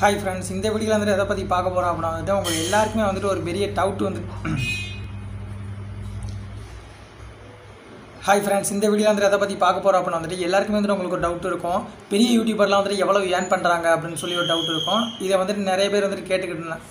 hi friends இந்த வீடியோவில் வந்துட்டு எதை பற்றி பார்க்க போகிறோம் அப்படின்னா வந்துட்டு உங்களுக்கு எல்லாருக்குமே வந்துட்டு ஒரு பெரிய டவுட் வந்து ஹாய் ஃப்ரெண்ட்ஸ் இந்த வீடியோ வந்துட்டு எதை பற்றி பார்க்க போகிறோம் அப்படின்னா வந்துட்டு எல்லாருக்குமே வந்துட்டு உங்களுக்கு ஒரு டவுட் இருக்கும் பெரிய யூடியூபர்லாம் வந்துட்டு எவ்வளோ ஏர்ன் பண்ணுறாங்க அப்படின்னு சொல்லி ஒரு டவுட் இருக்கும் இதை வந்துட்டு நிறைய பேர் வந்துட்டு கேட்டுக்கிட்டு இருந்தாங்க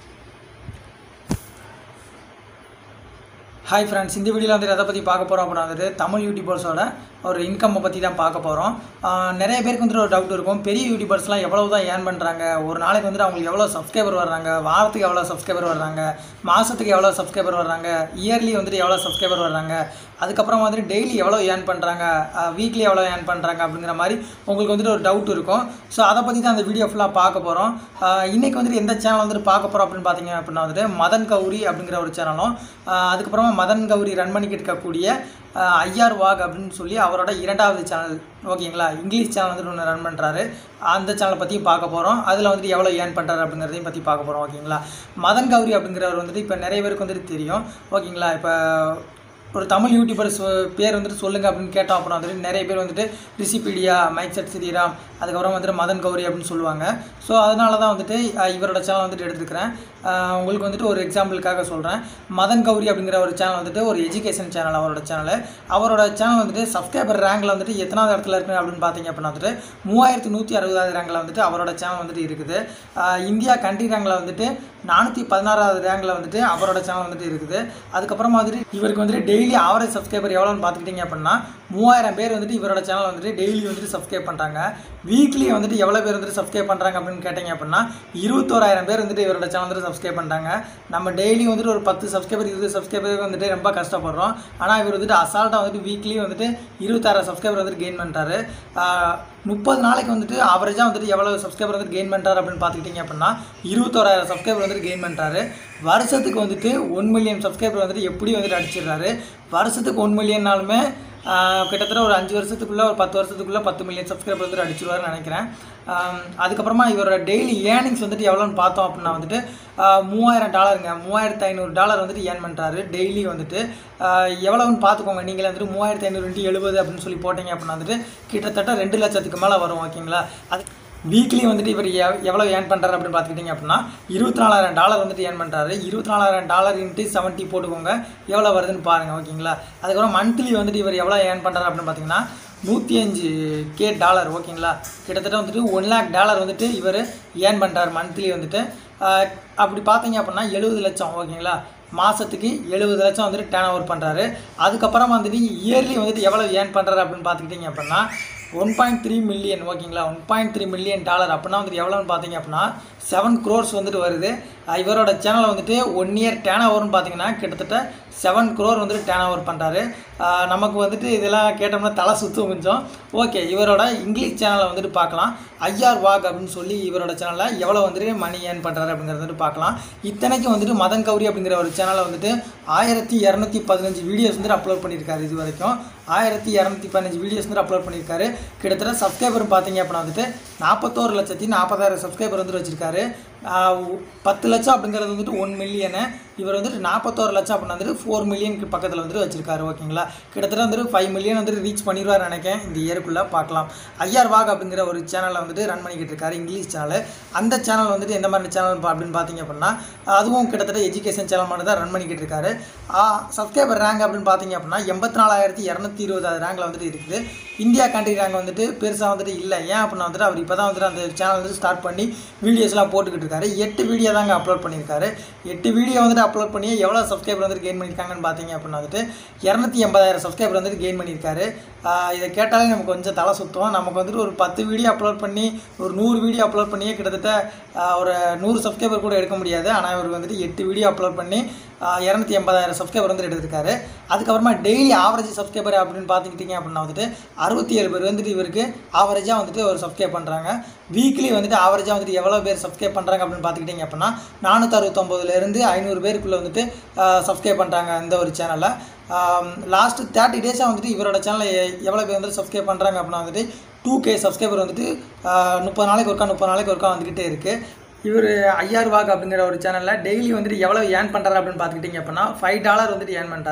ஹாய் ஃப்ரெண்ட்ஸ் இந்த வீடியோவில் வந்துட்டு எதை பற்றி பார்க்க போகிறோம் அப்படின்னா வந்துட்டு தமிழ் யூடியூபர்ஸோட ஒரு இன்கம்மை பற்றி தான் பார்க்க போகிறோம் நிறைய பேருக்கு வந்துட்டு ஒரு டவுட் இருக்கும் பெரிய யூடியூபர்ஸ்லாம் எவ்வளோ தான் ஏர்ன் பண்ணுறாங்க ஒரு நாளைக்கு வந்துட்டு அவங்களுக்கு எவ்வளோ சப்ஸ்கிரைபர் வர்றாங்க வாரத்துக்கு எவ்வளோ சப்ஸ்கிரைபர் வர்றாங்க மாதத்துக்கு எவ்வளோ சப்ஸ்கிரைபர் வர்றாங்க இயர்லி வந்துட்டு எவ்வளோ சப்ஸ்கிரைபர் வர்றாங்க அதுக்கப்புறம் வந்துட்டு டெய்லி எவ்வளோ ஏர்ன் பண்ணுறாங்க வீக்லி எவ்வளோ ஏர்ன் பண்ணுறாங்க அப்படிங்கிற மாதிரி உங்களுக்கு வந்துட்டு ஒரு டவுட் இருக்கும் ஸோ அதை பற்றி தான் அந்த வீடியோ ஃபுல்லாக பார்க்க போகிறோம் இன்றைக்கி வந்துட்டு எந்த சேனல் வந்துட்டு பார்க்க போகிறோம் அப்படின்னு பார்த்தீங்க அப்படின்னா வந்துட்டு மதன் கௌரி அப்படிங்கிற ஒரு சேனலும் அதுக்கப்புறமா மதன் கௌரி ரன் பண்ணிக்கிட்டு இருக்கக்கூடிய ஐஆர் வாக் அப்படின்னு சொல்லி அவரோட இரண்டாவது சேனல் ஓகேங்களா இங்கிலீஷ் சேனல் வந்துட்டு ஒன்று ரன் பண்ணுறாரு அந்த சேனலை பற்றியும் பார்க்க போகிறோம் அதில் வந்துட்டு எவ்வளோ ஏர்ன் பண்ணுறாரு அப்படிங்கிறதையும் பற்றி பார்க்க போகிறோம் ஓகேங்களா மதன் கௌரி அப்படிங்கிறவர் வந்துட்டு இப்போ நிறைய பேருக்கு வந்துட்டு தெரியும் ஓகேங்களா இப்போ ஒரு தமிழ் யூடியூபர்ஸ் பேர் வந்துட்டு சொல்லுங்கள் அப்படின்னு கேட்டோம் அப்புறம் வந்துட்டு நிறைய பேர் வந்துட்டு ரிசிபீடியா மைக் செட் ஸ்ரீராம் அதுக்கப்புறம் வந்துட்டு மதன் கௌரி அப்படின்னு சொல்லுவாங்க ஸோ அதனால தான் வந்துட்டு இவரோட சேனல் வந்துட்டு எடுத்துக்கிறேன் உங்களுக்கு வந்துட்டு ஒரு எக்ஸாம்பிளுக்காக சொல்கிறேன் மதன் கௌரி அப்படிங்கிற ஒரு சேனல் வந்துட்டு ஒரு எஜுகேஷன் சேனல் அவரோட சேனல் அவரோட சேனல் வந்துட்டு சப்ஸ்கிரைபர் ரேங்கில் வந்துட்டு எத்தனாவது இடத்துல இருக்குது அப்படின்னு பார்த்தீங்க அப்படின்னா வந்துட்டு மூவாயிரத்து நூற்றி அறுபதாவது ரேங்கில் வந்துட்டு அவரோட சேனல் வந்துட்டு இருக்குது இந்தியா கண்ட்ரி ரேங்கில் வந்துட்டு நானூற்றி பதினாறாவது ரேங்கில் வந்துட்டு அவரோட சேனல் வந்துட்டு இருக்குது அதுக்கப்புறமா வந்துட்டு இவருக்கு வந்துட்டு டெய்லி ஆவரேஜ் சப்ஸ்கிரைபர் எவ்வளோன்னு பார்த்துக்கிட்டிங்க அப்படின்னா மூவாயிரம் பேர் வந்துட்டு இவரோட சேனல் வந்துட்டு டெய்லி வந்துட்டு சப்ஸ்கிரைப் பண்ணுறாங்க வீக்லி வந்துட்டு எவ்வளோ பேர் வந்துட்டு சப்ஸ்கிரைப் பண்ணுறாங்க அப்படின்னு கேட்டிங்க அப்படின்னா இருபத்தோராயிரம் பேர் வந்துட்டு இவரோட சேனல் வந்துட்டு சப்ஸ்கிரைப் பண்ணுறாங்க நம்ம டெய்லி வந்துட்டு ஒரு பத்து சப்ஸ்கிரைபர் இருபது சப்ஸ்கிரைபர் வந்துட்டு ரொம்ப கஷ்டப்படுறோம் ஆனால் இவர் வந்துட்டு அசால்ட்டாக வந்துட்டு வீக்லி வந்துட்டு இருபத்தாயிரம் சப்ஸ்கிரைபர் வந்துட்டு கெயின் பண்ணிட்டாரு முப்பது நாளைக்கு வந்துட்டு ஆவரேஜாக வந்துட்டு எவ்வளோ சப்ஸ்கிரைபர் வந்துட்டு கெயின் பண்ணுறாரு அப்படின்னு பார்த்துக்கிட்டிங்க அப்படின்னா இருபத்தோராயிரம் சப்ஸ்கிரைபர் வந்துட்டு கெயின் பண்ணுறாரு வருஷத்துக்கு வந்துட்டு ஒன் மில்லியன் சப்ஸ்கிரைபர் வந்துட்டு எப்படி வந்துட்டு அடிச்சிடுறாரு வருஷத்துக்கு ஒன் மில்லியன்னாலுமே கிட்டத்தட்ட ஒரு அஞ்சு வருஷத்துக்குள்ளே ஒரு பத்து வருஷத்துக்குள்ளே பத்து மில்லியன் சப்ஸ்கிரைபர் வந்துட்டு அடிச்சிருவாருன்னு நினைக்கிறேன் அதுக்கப்புறமா இவரோட டெய்லி ஏர்னிங்ஸ் வந்துட்டு எவ்வளோன்னு பார்த்தோம் அப்படின்னா வந்துட்டு மூவாயிரம் டாலருங்க மூவாயிரத்து ஐநூறு டாலர் வந்துட்டு ஏர்ன் பண்ணுறாரு டெய்லி வந்துட்டு எவ்வளோன்னு பார்த்துக்கோங்க நீங்களே வந்துட்டு மூவாயிரத்து ஐநூறு இன்ட்டு எழுபது அப்படின்னு சொல்லி போட்டிங்க அப்படின்னா வந்துட்டு கிட்டத்தட்ட ரெண்டு லட்சத்துக்கு மேலே வரும் ஓகேங்களா அது வீக்லி வந்துட்டு இவர் எவ்வளோ ஏர்ன் பண்ணுறாரு அப்படின்னு பார்த்துக்கிட்டிங்க அப்படின்னா இருபத்தி நாலாயிரம் டாலர் வந்துட்டு ஏர்ன் பண்ணுறாரு இருபத்தி நாலாயிரம் டாலர் இன்ட்டு செவன்ட்டி போட்டுக்கோங்க எவ்வளோ வருதுன்னு பாருங்கள் ஓகேங்களா அதுக்கப்புறம் மந்த்லி வந்துட்டு இவர் எவ்வளோ ஏர்ன் பண்ணுறாரு அப்படின்னு பார்த்தீங்கன்னா நூற்றி அஞ்சு கே டாலர் ஓகேங்களா கிட்டத்தட்ட வந்துட்டு ஒன் லேக் டாலர் வந்துட்டு இவர் ஏர்ன் பண்ணுறாரு மந்த்லி வந்துட்டு அப்படி பார்த்தீங்க அப்படின்னா எழுபது லட்சம் ஓகேங்களா மாதத்துக்கு எழுபது லட்சம் வந்துட்டு டேர்ன் ஓவர் பண்ணுறாரு அதுக்கப்புறம் வந்துட்டு இயர்லி வந்துட்டு எவ்வளோ ஏர்ன் பண்ணுறாரு அப்படின்னு பார்த்துக்கிட்டிங்க அப்படின்னா ஒன் பாயிண்ட் த்ரீ மில்லியன் ஓகேங்களா one point three million dollar அப்படின்னா வந்துட்டு எவ்வளோன்னு பார்த்தீங்க அப்படின்னா செவன் க்ரோர்ஸ் வந்துட்டு வருது இவரோட சேனல் வந்துட்டு ஒன் இயர் டேன் ஓவர்னு பார்த்தீங்கன்னா கிட்டத்தட்ட செவன் க்ரோர் வந்துட்டு டேன் ஓவர் பண்ணுறாரு நமக்கு வந்துட்டு இதெல்லாம் கேட்டோம்னா தலை சுற்றும் கொஞ்சம் ஓகே இவரோட இங்கிலீஷ் சேனலை வந்துட்டு பார்க்கலாம் ஐஆர் வாக் அப்படின்னு சொல்லி இவரோட சேனலில் எவ்வளோ வந்துட்டு மணி ஏர்ன் பண்ணுறாரு அப்படிங்கிறத வந்துட்டு பார்க்கலாம் இத்தனைக்கும் வந்துட்டு மதன் கௌரி அப்படிங்கிற ஒரு சேனலை வந்துட்டு ஆயிரத்தி இரநூத்தி பதினஞ்சு வீடியோஸ் வந்துட்டு அப்லோட் பண்ணியிருக்காரு இது வரைக்கும் ஆயிரத்தி இரநூத்தி பதினஞ்சு வீடியோஸ் வந்துட்டு அப்லோட் பண்ணியிருக்காரு கிட்டத்தட்ட சப்ஸ்கிரைபர் பார்த்தீங்க அப்படின்னா வந்துட்டு நாற்பத்தோரு லட்சத்தி நாற்பதாயிரம் சப்ஸ்கிரைபர் வந்துட்டு வச்சுருக்காரு பத்து லட்சம் அப்படிங்கிறது வந்துட்டு ஒன் மில்லியனு இவர் வந்துட்டு நாற்பத்தோரு லட்சம் அப்படின்னா வந்துட்டு ஃபோர் மில்லியனுக்கு பக்கத்தில் வந்துட்டு வச்சிருக்காரு ஓகேங்களா கிட்டத்தட்ட வந்துட்டு ஃபைவ் மில்லியன் வந்துட்டு ரீச் பண்ணிடுவார் நினைக்கிறேன் இந்த இயருக்குள்ளே பார்க்கலாம் ஐஆர் வாக் அப்படிங்கிற ஒரு சேனலை வந்துட்டு ரன் பண்ணிக்கிட்டு இருக்காரு இங்கிலீஷ் சேனல் அந்த சேனல் வந்துட்டு எந்த மாதிரி சேனல் அப்படின்னு பார்த்தீங்க அப்படின்னா அதுவும் கிட்டத்தட்ட எஜுகேஷன் சேனல் மட்டும் தான் ரன் பண்ணிக்கிட்டு இருக்காரு சப்ஸ்கிரைபர் ரேங்க் அப்படின்னு பார்த்தீங்க அப்படின்னா எண்பத்தி நாலாயிரத்தி இரநூத்தி இருபதாவது ரேங்கில் வந்துட்டு இருக்குது இந்தியா கண்ட்ரி ரேங்க் வந்துட்டு பெருசாக வந்துட்டு இல்லை ஏன் அப்படின்னா வந்துட்டு அவர் இப்போ தான் வந்துட்டு அந்த சேனல் வந்துட்டு ஸ்டார்ட் பண்ணி வீடியோஸ்லாம் போட்டுக்கிட்டு இருக்காரு எட்டு வீடியோ தாங்க அப்லோட் பண்ணியிருக்காரு எட்டு வீடியோ வந்துட்டு அப்லோட் பண்ணி எவ்வளோ சப்ஸ்கிரைபர் வந்துட்டு கெயின் பண்ணியிருக்காங்கன்னு பார்த்தீங்க அப்படின்னா வந்துட்டு இரநூத்தி எண்பதாயிரம் சப்ஸ்கிரைபர் வந்துட்டு கெயின் பண்ணியிருக்காரு இதை கேட்டாலே நமக்கு கொஞ்சம் தலை சுத்தம் நமக்கு வந்துட்டு ஒரு பத்து வீடியோ அப்லோட் பண்ணி ஒரு நூறு வீடியோ அப்லோட் பண்ணியே கிட்டத்தட்ட ஒரு நூறு சப்ஸ்கிரைபர் கூட எடுக்க முடியாது ஆனால் இவர் வந்துட்டு எட்டு வீடியோ அப்லோட் பண்ணி இரநூத்தி எண்பதாயிரம் சப்ஸ்கிரைபர் வந்துட்டு எடுத்திருக்காரு அதுக்கப்புறமா டெய்லி ஆவரேஜ் சப்ஸ்கிரைபர் அப்படின்னு பார்த்துக்கிட்டிங்க அப்படின்னா வந்துட்டு அறுபத்தி ஏழு பேர் வந்துட்டு இவருக்கு ஆவரேஜாக வந்துட்டு ஒரு சப்ஸ்கிரைப் பண்ணுறாங்க வீக்லி வந்துட்டு ஆவரேஜாக வந்துட்டு எவ்வளோ பேர் சப்ஸ்கிரைப் பண்ணுறாங்க அப்படின்னு பார்த்துக்கிட்டிங்க அப்படின்னா நானூற்றி அறுபத்தொம்போதுலேருந்து ஐநூறு பேருக்குள்ளே வந்துட்டு சப்ஸ்கிரைப் பண்ணுறாங்க இந்த ஒரு சேனலில் லாஸ்ட்டு தேர்ட்டி டேஸாக வந்துட்டு இவரோட சேனலில் எவ்வளோ பேர் வந்துட்டு சப்ஸ்கிரைப் பண்ணுறாங்க அப்படின்னா வந்துட்டு டூ கே சப்ஸ்கிரைபர் வந்துட்டு முப்பது நாளைக்கு ஒருக்கா முப்பது நாளைக்கு ஒருக்கா வந்துக்கிட்டே இருக்குது இவர் ஐஆர் வாக் அப்படிங்கிற ஒரு சேனலில் டெய்லி வந்துட்டு எவ்வளோ ஏர்ன் பண்ணுறாரு அப்படின்னு பார்த்துக்கிட்டிங்க அப்படின்னா ஃபைவ் டாலர் வந்துட்டு ஏர்ன் பண்ணுறாரு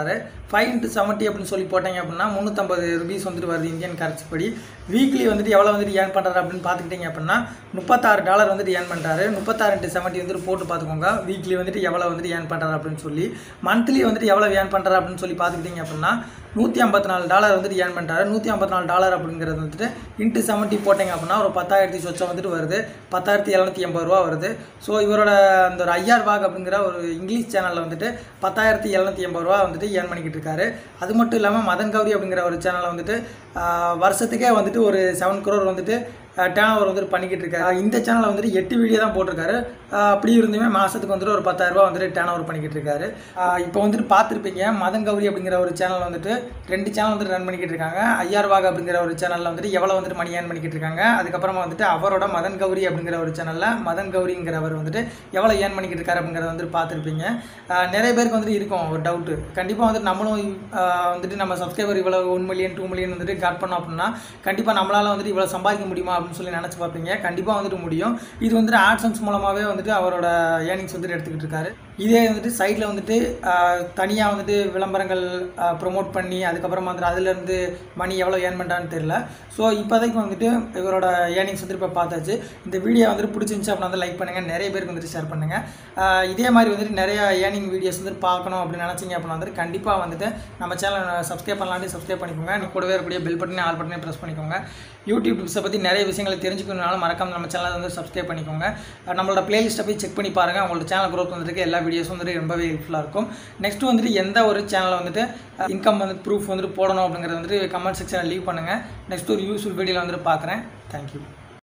ஃபைவ் இன்ட்டு செவன்ட்டி அப்படின்னு சொல்லி போட்டீங்க அப்படின்னா முந்நூற்றம்பது ருபீஸ் வந்துட்டு வருது இந்தியன் கரன்சி படி வீக்லி வந்துட்டு எவ்வளோ வந்துட்டு ஏர்ன் பண்ணுறாரு அப்படின்னு பார்த்துக்கிட்டிங்க அப்படின்னா முப்பத்தாறு டாலர் வந்துட்டு ஏர்ன் பண்ணுறாரு முப்பத்தாறு இன்ட்டு செவன்ட்டி வந்துட்டு போட்டு பார்த்துக்கோங்க வீக்லி வந்துட்டு எவ்வளோ வந்துட்டு ஏர்ன் பண்ணுறாரு அப்படின்னு சொல்லி மந்த்லி வந்துட்டு எவ்வளோ ஏர்ன் பண்ணுறாரு அப்படின்னு சொல்லி பார்த்துக்கிட்டிங்க அப்படின்னா நூற்றி ஐம்பத்தி நாலு டாலர் வந்துட்டு ஏர்ன் பண்ணுறாரு நூற்றி ஐம்பத்தி நாலு டாலர் அப்படிங்கிறது வந்துட்டு இன்ட்டு செவன்ட்டி போட்டிங்க அப்படின்னா ஒரு பத்தாயிரத்தி சொச்சம் வந்துட்டு வருது பத்தாயிரத்தி எழுநூற்றி எண்பது ரூபா வருது ஸோ இவரோட அந்த ஒரு ஐஆர் வாக் அப்படிங்கிற ஒரு இங்கிலீஷ் சேனலில் வந்துட்டு பத்தாயிரத்தி எழுநூற்றி எண்பது ரூபா வந்துட்டு ஏர்ன் பண்ணிக்கிட்டு இருக்காரு அது மட்டும் இல்லாமல் மதன் கௌரி அப்படிங்கிற ஒரு சேனலில் வந்துட்டு ஆஹ், வருஷத்துக்கே வந்துட்டு ஒரு செவன் குரோர் வந்துட்டு டேன் ஓவர் வந்துட்டு பண்ணிக்கிட்டு இருக்காரு இந்த சேனலில் வந்துட்டு எட்டு வீடியோ தான் போட்டிருக்காரு ஆஹ் அப்படி இருந்துமே மாதத்துக்கு வந்துட்டு ஒரு பத்தாயிரரூபா வந்துட்டு டேன் ஓவர் பண்ணிக்கிட்டு இருக்காரு ஆஹ் இப்போ வந்துட்டு பார்த்துருப்பீங்க மதன் கௌரி அப்படிங்கிற ஒரு சேனல் வந்துட்டு ரெண்டு சேனல் வந்துட்டு ரன் பண்ணிக்கிட்டு இருக்காங்க ஐஆர் வாக் அப்படிங்கிற ஒரு சேனலில் வந்துட்டு எவ்வளோ வந்துட்டு மணி ஏர்ன் பண்ணிக்கிட்டு இருக்காங்க அதுக்கப்புறமா வந்துட்டு அவரோட மதன் கௌரி அப்படிங்கிற ஒரு சேனலில் மதன் கௌரிங்கிறவர் வந்துட்டு எவ்வளோ ஏர்ன் பண்ணிக்கிட்டு இருக்காரு அப்படிங்கிறத வந்துட்டு பார்த்துருப்பீங்க ஆஹ் நிறைய பேருக்கு வந்துட்டு இருக்கும் ஒரு டவுட்டு கண்டிப்பாக வந்துட்டு நம்மளும் ஆஹ் வந்துட்டு நம்ம சப்ஸ்கிரைபர் இவ்வளோ ஒன் மில்லியன் டூ மில்லியன் வந்துட்டு காட் பண்ணோம் அப்படின்னா கண்டிப்பாக நம்மளால் வந்துட்டு இவ்வளோ சம்பாதிக்க முடியுமா அப்படின்னு சொல்லி நினச்சி பார்ப்பீங்க கண்டிப்பாக வந்துட்டு முடியும் இது வந்துட்டு ஆட்சன்ஸ் மூலமாகவே வந்துட்டு அவரோட ஏர்னிங்ஸ் வந்துட்டு எடுத்துக்கிட்டு இருக்காரு இதே வந்துட்டு சைடில் வந்துட்டு தனியாக வந்துட்டு விளம்பரங்கள் ப்ரொமோட் பண்ணி அதுக்கப்புறமா வந்துட்டு அதுலேருந்து மணி எவ்வளோ ஏர்ன் பண்ணுறான்னு தெரியல ஸோ இப்போதைக்கு வந்துட்டு இவரோட ஏர்னிங்ஸ் வந்துட்டு இப்போ பார்த்தாச்சு இந்த வீடியோ வந்துட்டு பிடிச்சிருந்துச்சு அப்படின்னா வந்து லைக் பண்ணுங்கள் நிறைய பேருக்கு வந்துட்டு ஷேர் பண்ணுங்கள் ஆஹ் இதே மாதிரி வந்துட்டு நிறைய ஏர்னிங் வீடியோஸ் வந்துட்டு பார்க்கணும் அப்படின்னு நினச்சிங்க அப்படின்னா வந்துட்டு கண்டிப்பாக வந்துட்டு நம்ம சேனலை சப்ஸ்கிரைப் பண்ணலான்ட்டு சப்ஸ்கிரைப் பண்ணிக்கோங்க நீ கூடவே இருக்கக்கூடிய பெல் பட்டனே ஆல் பட்டனே ப்ரெஸ் பண்ணிக்கோங்க யூடியூப் டிப்ஸை பற்றி நிறைய விஷயங்களை தெரிஞ்சுக்கணுனாலும் மறக்காம நம்ம சேனலை வந்து சப்ஸ்கிரைப் பண்ணிக்கோங்க அஹ் நம்மளோட பிளேலிஸ்ட்டை போய் செக் பண்ணி பாருங்கள் உங்களோட சேனல் growth வந்துருக்கு எல்லா வீடியோஸும் வந்துட்டு ரொம்பவே ஹெல்ப்ஃபுல்லாக இருக்கும் நெக்ஸ்ட் வந்துட்டு எந்த ஒரு சேனலில் வந்துட்டு இன்கம் வந்து ப்ரூஃப் வந்துட்டு போடணும் அப்படிங்கிறத வந்துட்டு கமெண்ட் செக்ஷனில் லீவ் பண்ணுங்கள் நெக்ஸ்ட் ஒரு யூஸ்ஃபுல் வீடியோவில் வந்துட்டு பார்க்குறேன் தேங்க்யூ